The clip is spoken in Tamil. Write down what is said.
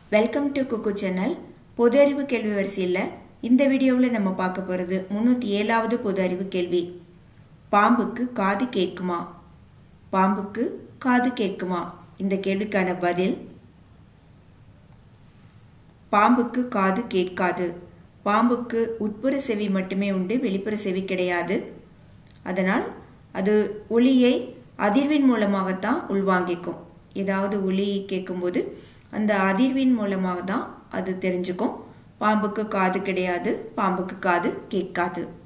வெல்கம் டு குக்கு சேனல் பொது அறிவு கேள்வி வரிசையில் இந்த வீடியோவில் நம்ம பார்க்க போகிறது முந்நூற்றி ஏழாவது பொது அறிவு கேள்வி பாம்புக்கு காது கேட்குமா பாம்புக்கு காது கேட்குமா இந்த கேள்விக்கான பதில் பாம்புக்கு காது கேட்காது பாம்புக்கு உட்புற செவி மட்டுமே உண்டு வெளிப்புற செவி கிடையாது அதனால் அது ஒளியை அதிர்வின் மூலமாகத்தான் உள்வாங்கிக்கும் ஏதாவது ஒளி கேட்கும்போது அந்த அதிர்வின் மூலமாக தான் அது தெரிஞ்சுக்கும் பாம்புக்கு காது கிடையாது பாம்புக்கு காது கேட்காது